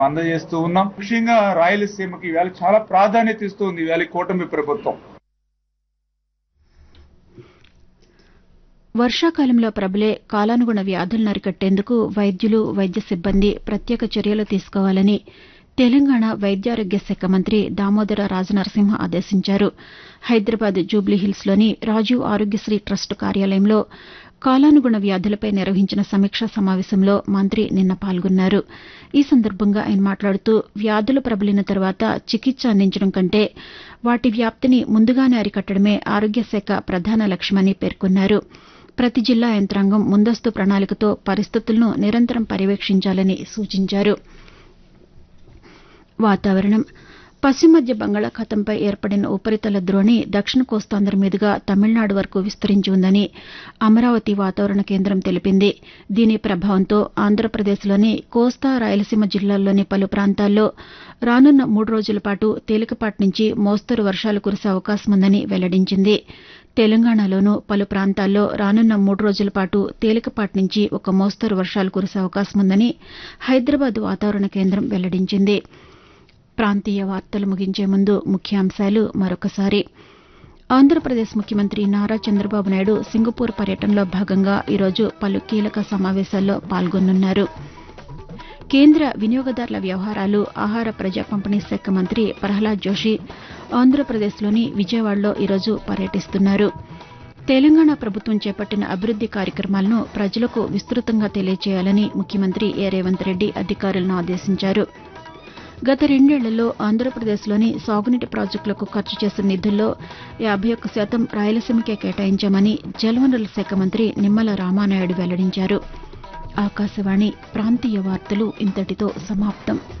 అందజేస్తూ ఉన్నాం ముఖ్యంగా రాయలసీమకి ఇవాళ చాలా ప్రాధాన్యత ఇస్తుంది ఇవాళ ఈ కూటమి ప్రభుత్వం వర్షాకాలంలో ప్రబలే కాలానుగుణ వ్యాధులను అరికట్టేందుకు వైద్యులు వైద్య సిబ్బంది ప్రత్యేక చర్యలు తీసుకోవాలని తెలంగాణ వైద్యారోగ్య శాఖ మంత్రి దామోదర రాజనరసింహ ఆదేశించారు హైదరాబాద్ జూబ్లీహిల్స్లోని రాజీవ్ ఆరోగ్యశ్రీ ట్రస్ట్ కార్యాలయంలో కాలానుగుణ వ్యాధులపై నిర్వహించిన సమీక్షా సమావేశంలో మంత్రి నిన్న పాల్గొన్నారు ఈ సందర్భంగా ఆయన మాట్లాడుతూ వ్యాధులు ప్రబలిన తర్వాత చికిత్స అందించడం కంటే వాటి వ్యాప్తిని ముందుగానే అరికట్టడమే ఆరోగ్య శాఖ ప్రధాన లక్ష్యమని పేర్కొన్నారు ప్రతి జిల్లా యంత్రాంగం ముందస్తు ప్రణాళికతో పరిస్థితులను నిరంతరం పర్యవేక్షించాలని సూచించారు వాతావరణం పశ్చిమ మధ్య బంగాళాఖాతంపై ఏర్పడిన ఉపరితల ద్రోణి దక్షిణ కోస్తాంధ్ర మీదుగా తమిళనాడు వరకు విస్తరించి ఉందని అమరావతి వాతావరణ కేంద్రం తెలిపింది దీని ప్రభావంతో ఆంధ్రప్రదేశ్లోని కోస్తా రాయలసీమ జిల్లాల్లోని పలు ప్రాంతాల్లో రానున్న మూడు రోజుల పాటు తేలికపాటి నుంచి మోస్తరు వర్షాలు కురిసే అవకాశం ఉందని వెల్లడించింది తెలంగాణలోనూ పలు ప్రాంతాల్లో రానున్న మూడు రోజుల పాటు తేలికపాటి నుంచి ఒక మోస్తరు వర్షాలు కురిసే అవకాశం ఉందని హైదరాబాద్ వాతావరణ కేంద్రం వెల్లడించింది ప్రాంతీయ వార్తలు ముగించే ముందు ముఖ్యాంశాలు మరొకసారి ఆంధ్రప్రదేశ్ ముఖ్యమంత్రి నారా చంద్రబాబు నాయుడు సింగపూర్ పర్యటనలో భాగంగా ఈరోజు పలు కీలక సమావేశాల్లో పాల్గొనున్నారు కేంద్ర వినియోగదారుల వ్యవహారాలు ఆహార ప్రజా పంపిణీ శాఖ మంత్రి ప్రహ్లాద్ జోషి ఆంధ్రప్రదేశ్లోని విజయవాడలో ఈరోజు పర్యటిస్తున్నారు తెలంగాణ ప్రభుత్వం చేపట్టిన అభివృద్ది కార్యక్రమాలను ప్రజలకు విస్తృతంగా తెలియజేయాలని ముఖ్యమంత్రి ఏ రేవంత్ రెడ్డి అధికారులను ఆదేశించారు గత రెండేళ్లలో ఆంధ్రప్రదేశ్లోని సాగునీటి ప్రాజెక్టులకు ఖర్చు చేసిన నిధుల్లో యాబై ఒక్క శాతం రాయలసీమకే కేటాయించామని జలవనరుల శాఖ మంత్రి నిమ్మల రామానాయుడు వెల్లడించారు ఆకాశవాణి ప్రాంతీయ వార్తలు ఇంతటితో సమాప్తం